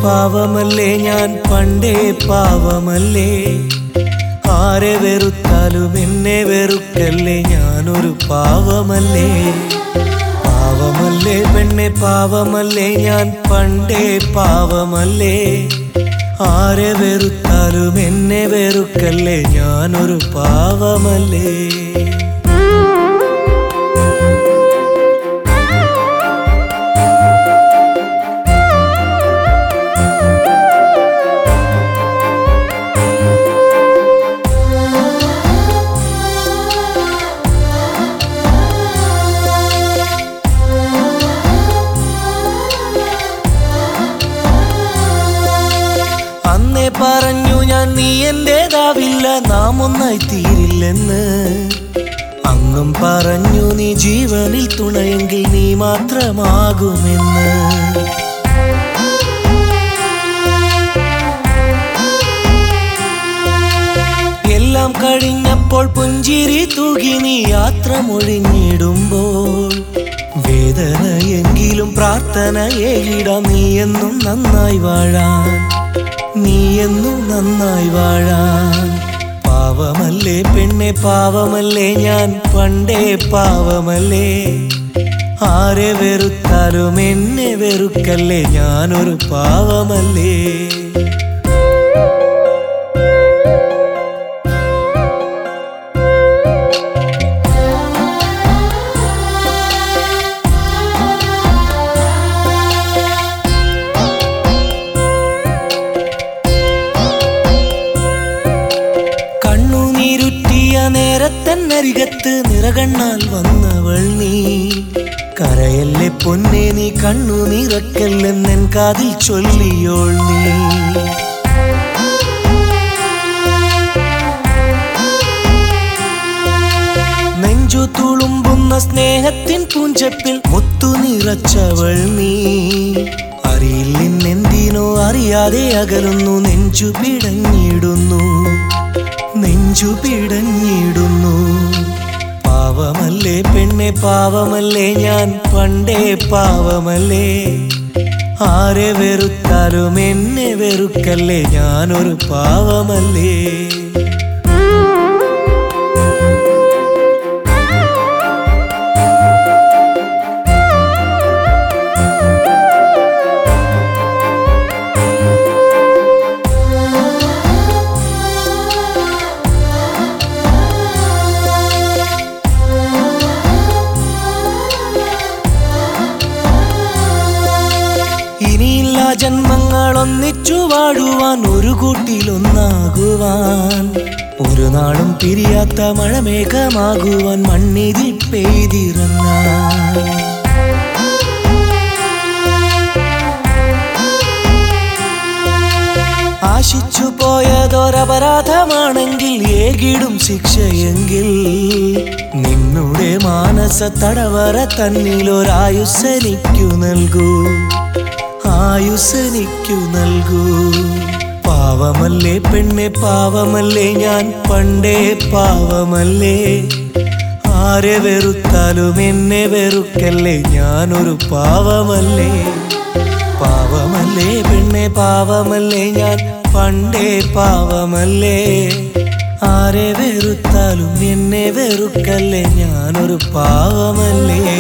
പാവമല്ലേ ഞാൻ പണ്ടേ പാവമല്ലേ ആരെ വെറുത്താലും എന്നെ വെറുക്കല്ലേ ഞാനൊരു പാവമല്ലേ പാവമല്ലേ പെണ്ണെ പാവമല്ലേ ഞാൻ പണ്ടേ പാവമല്ലേ ആരെ വെറുത്താലും എന്നെ വെറുക്കല്ലേ ഞാനൊരു പാവമല്ലേ അന്നേ പറഞ്ഞു ഞാൻ നീ എന്റേതാവില്ല നാം ഒന്നായി തീരില്ലെന്ന് അന്നും പറഞ്ഞു നീ ജീവനിൽ തുണയെങ്കിൽ നീ മാത്രമാകുമെന്ന് എല്ലാം കഴിഞ്ഞപ്പോൾ പുഞ്ചിരി തൂകി നീ യാത്ര മൊഴിഞ്ഞിടുമ്പോൾ വേദനയെങ്കിലും പ്രാർത്ഥനയേകിടാം നീ എന്നും നന്നായി വാഴാൻ നീ എന്നും നന്നായി വാഴാൻ പാവമല്ലേ പെണ്ണെ പാവമല്ലേ ഞാൻ പണ്ടേ പാവമല്ലേ ആരെ വെറുത്താലും എന്നെ വെറുക്കല്ലേ ഞാനൊരു പാവമല്ലേ കണ്ണുനീരുറ്റിയ നേരത്തന്നരികത്ത് നിറകണ്ണാൽ വന്നവൾ നീ കരയല്ലേ പൊന്നെ നീ കണ്ണുനീറക്കല്ലെന്നെൻ കാതിൽ ചൊല്ലിയോൾ നീ നെഞ്ചു തുളുമ്പുന്ന സ്നേഹത്തിൻ പൂഞ്ചപ്പിൽ മുത്തു നിറച്ചവൾ നീ അറിയില്ലെന്തിനോ അറിയാതെ അകലുന്നു നെഞ്ചു പിടഞ്ഞിടുന്നു നെഞ്ചു പിടഞ്ഞിടുന്നു പാവമല്ലേ പെണ്ണെ പാവമല്ലേ ഞാൻ പണ്ടേ പാവമല്ലേ ആരെ വെറുത്താലും എന്നെ വെറുക്കല്ലേ ഞാനൊരു പാവമല്ലേ ഇനിയില്ല ജന്മങ്ങൾ ഒന്നിച്ചു വാഴുവാൻ ഒരു കൂട്ടിലൊന്നാകുവാൻ ഒരു നാളും പിരിയാത്ത മഴമേഘമാകുവാൻ മണ്ണിതിൽ പെയ്തിറങ്ങാൻ ആശിച്ചു പോയതൊരപരാധമാണെങ്കിൽ ഏകിടും ശിക്ഷയെങ്കിൽ നിന്നുടെ മാനസ തടവറ തന്നിലൊരായുസ്സനിക്കു നൽകൂ ആയുസ്സനിക്കു നൽകൂ പാവമല്ലേ പെണ്ണെ പാവമല്ലേ ഞാൻ പണ്ടേ പാവമല്ലേ ആരെ വെറുത്താലും എന്നെ വെറുക്കല്ലേ ഞാനൊരു പാവമല്ലേ പാവമല്ലേ പെണ്ണെ പാവമല്ലേ ഞാൻ പണ്ടേ പാവമല്ലേ ആരെ വെറുത്താലും എന്നെ വെറുക്കല്ലേ ഞാനൊരു പാവമല്ലേ